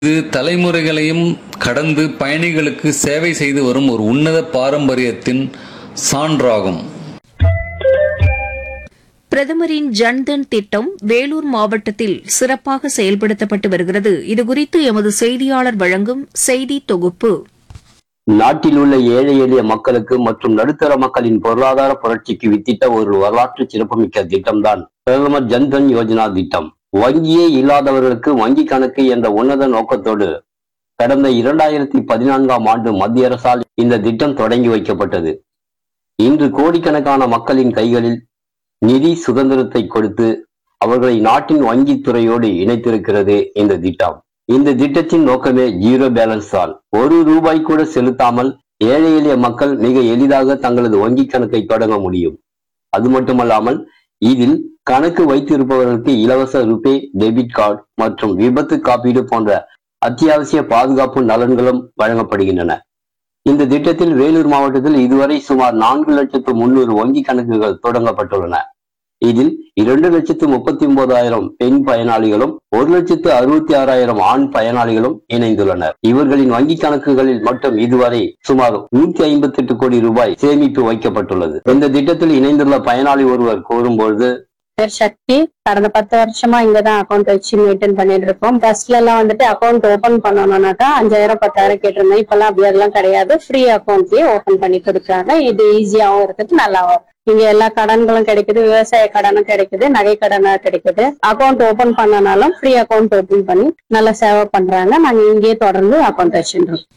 இது தலைமுறைகளையும் கடந்து பயணிகளுக்கு சேவை செய்து வரும் ஒரு உன்னத பாரம்பரியத்தின் சான்றாகும் பிரதமரின் ஜன்தன் திட்டம் வேலூர் மாவட்டத்தில் சிறப்பாக செயல்படுத்தப்பட்டு வருகிறது இதுகுறித்து எமது செய்தியாளர் வழங்கும் செய்தி தொகுப்பு நாட்டில் உள்ள ஏழை எளிய மக்களுக்கு மற்றும் நடுத்தர மக்களின் பொருளாதார புரட்சிக்கு வித்திட்ட ஒரு வரலாற்று சிறப்புமிக்க திட்டம்தான் பிரதமர் ஜன்தன் யோஜனா திட்டம் வங்கியே இல்லாதவர்களுக்கு வங்கி கணக்கு என்ற உன்னத நோக்கத்தோடு கடந்த இரண்டாயிரத்தி பதினான்காம் ஆண்டு மத்திய அரசால் இந்த திட்டம் தொடங்கி வைக்கப்பட்டது இன்று கோடிக்கணக்கான மக்களின் கைகளில் நிதி சுதந்திரத்தை கொடுத்து அவர்களை நாட்டின் வங்கித் துறையோடு இணைத்திருக்கிறது இந்த திட்டம் இந்த திட்டத்தின் நோக்கமே ஜீரோ பேலன்ஸ் தான் ஒரு ரூபாய் கூட செலுத்தாமல் ஏழை எளிய மக்கள் மிக எளிதாக தங்களது வங்கி கணக்கை தொடங்க முடியும் அது மட்டுமல்லாமல் இதில் கணக்கு வைத்திருப்பவர்களுக்கு இலவச ருபே டெபிட் கார்டு மற்றும் விபத்து காப்பீடு போன்ற அத்தியாவசிய பாதுகாப்பு நலன்களும் வழங்கப்படுகின்றன இந்த திட்டத்தில் வேலூர் மாவட்டத்தில் இதுவரை சுமார் நான்கு லட்சத்து முன்னூறு வங்கி கணக்குகள் தொடங்கப்பட்டுள்ளன இதில் இரண்டு லட்சத்து முப்பத்தி ஒன்பதாயிரம் பெண் பயனாளிகளும் ஒரு லட்சத்து அறுபத்தி ஆறாயிரம் ஆண் பயனாளிகளும் இணைந்துள்ளனர் இவர்களின் வங்கி கணக்குகளில் மட்டும் இதுவரை சுமார் நூத்தி ஐம்பத்தி எட்டு கோடி ரூபாய் சேமிப்பு வைக்கப்பட்டுள்ளது இந்த திட்டத்தில் இணைந்துள்ள பயனாளி ஒருவர் கூறும்பொழுது பேர் சக்தி கடந்த பத்து வருஷமா இங்கதான் அக்கௌண்ட் வச்சு மெயின்டைன் பண்ணிட்டு இருக்கோம் பஸ்ல எல்லாம் வந்துட்டு அக்கௌண்ட் ஓபன் பண்ணணும்னாக்கா அஞ்சாயிரம் பத்தாயிரம் கேட்டிருந்தேன் இப்பெல்லாம் அப்படி அதெல்லாம் கிடையாது ஃப்ரீ அக்கௌண்ட்லயே ஓபன் பண்ணி கொடுக்குறாங்க இது ஈஸியாவும் இருக்குது நல்லாவும் இங்க எல்லா கடன்களும் கிடைக்குது விவசாய கடனும் கிடைக்குது நகை கடனா கிடைக்குது அக்கௌண்ட் ஓபன் பண்ணனாலும் ஃப்ரீ அக்கௌண்ட் ஓபன் பண்ணி நல்லா சேவை பண்றாங்க நாங்க இங்கேயே தொடர்ந்து அக்கௌண்ட் வச்சுட்டு இருக்கோம்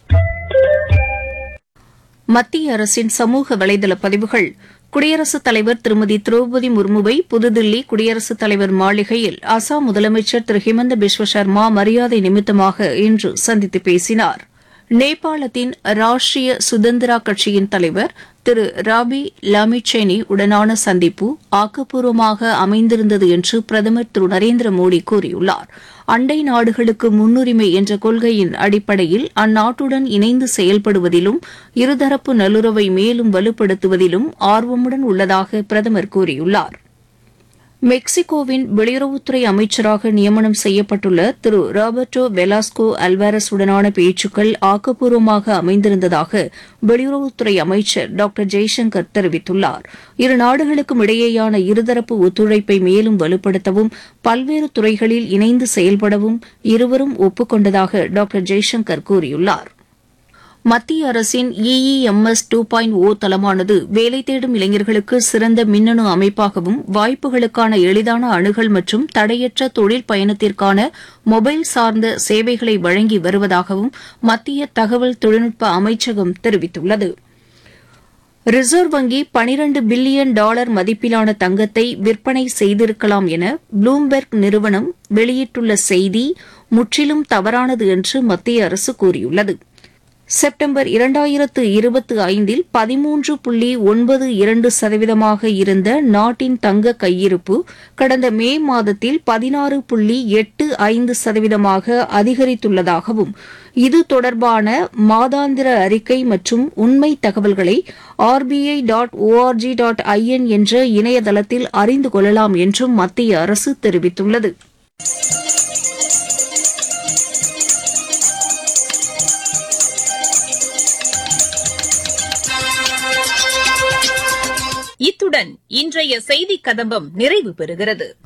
மத்திய அரசின் சமூக வலைதள பதிவுகள் குடியரசுத் தலைவர் திருமதி திரௌபதி முர்முவை புதுதில்லி குடியரசுத் தலைவர் மாளிகையில் அசாம் முதலமைச்சர் திரு ஹிமந்த பிஸ்வ சர்மா மரியாதை நிமித்தமாக இன்று சந்தித்து பேசினார் நேபாளத்தின் ராஷ்டிரிய சுதந்திரா கட்சியின் தலைவர் திரு ராபி லாமிச்சேனி உடனான சந்திப்பு ஆக்கப்பூர்வமாக அமைந்திருந்தது என்று பிரதமர் திரு நரேந்திர மோடி கூறியுள்ளார் அண்டை நாடுகளுக்கு முன்னுரிமை என்ற கொள்கையின் அடிப்படையில் அந்நாட்டுடன் இணைந்து செயல்படுவதிலும் இருதரப்பு நல்லுறவை மேலும் வலுப்படுத்துவதிலும் ஆர்வமுடன் உள்ளதாக பிரதமர் கூறியுள்ளார் மெக்சிகோவின் வெளியுறவுத்துறை அமைச்சராக நியமனம் செய்யப்பட்டுள்ள திரு ராபர்டோ வெலாஸ்கோ அல்வாரஸ் உடனான பேச்சுக்கள் ஆக்கப்பூர்வமாக அமைந்திருந்ததாக வெளியுறவுத்துறை அமைச்சர் டாக்டர் ஜெய்சங்கர் தெரிவித்துள்ளார் இரு நாடுகளுக்கும் இடையேயான இருதரப்பு ஒத்துழைப்பை மேலும் வலுப்படுத்தவும் பல்வேறு துறைகளில் இணைந்து செயல்படவும் இருவரும் ஒப்புக் டாக்டர் ஜெய்சங்கர் கூறியுள்ளார் மத்திய அரசின் இஇஎம்எஸ் டூ பாயிண்ட் ஓ தளமானது வேலை தேடும் இளைஞர்களுக்கு சிறந்த மின்னணு அமைப்பாகவும் வாய்ப்புகளுக்கான எளிதான அணுகல் மற்றும் தடையற்ற தொழில் பயணத்திற்கான மொபைல் சார்ந்த சேவைகளை வழங்கி வருவதாகவும் மத்திய தகவல் தொழில்நுட்ப அமைச்சகம் தெரிவித்துள்ளது ரிசர்வ் வங்கி பனிரண்டு பில்லியன் டாலர் மதிப்பிலான தங்கத்தை விற்பனை செய்திருக்கலாம் என ப்ளூம்பெர்க் நிறுவனம் வெளியிட்டுள்ள செய்தி முற்றிலும் தவறானது என்று மத்திய அரசு கூறியுள்ளது செப்டம்பர் இரண்டாயிரத்து இருபத்தி ஐந்தில் பதிமூன்று புள்ளி ஒன்பது இரண்டு சதவீதமாக இருந்த நாட்டின் தங்க கையிருப்பு கடந்த மே மாதத்தில் பதினாறு புள்ளி எட்டு ஐந்து சதவீதமாக அதிகரித்துள்ளதாகவும் இது தொடர்பான மாதாந்திர அறிக்கை மற்றும் உண்மை தகவல்களை RBI dot ORG dot IN என்ற இணையதளத்தில் அறிந்து கொள்ளலாம் என்றும் மத்திய அரசு தெரிவித்துள்ளது இத்துடன் இன்றைய செய்திக் கதம்பம் நிறைவு பெறுகிறது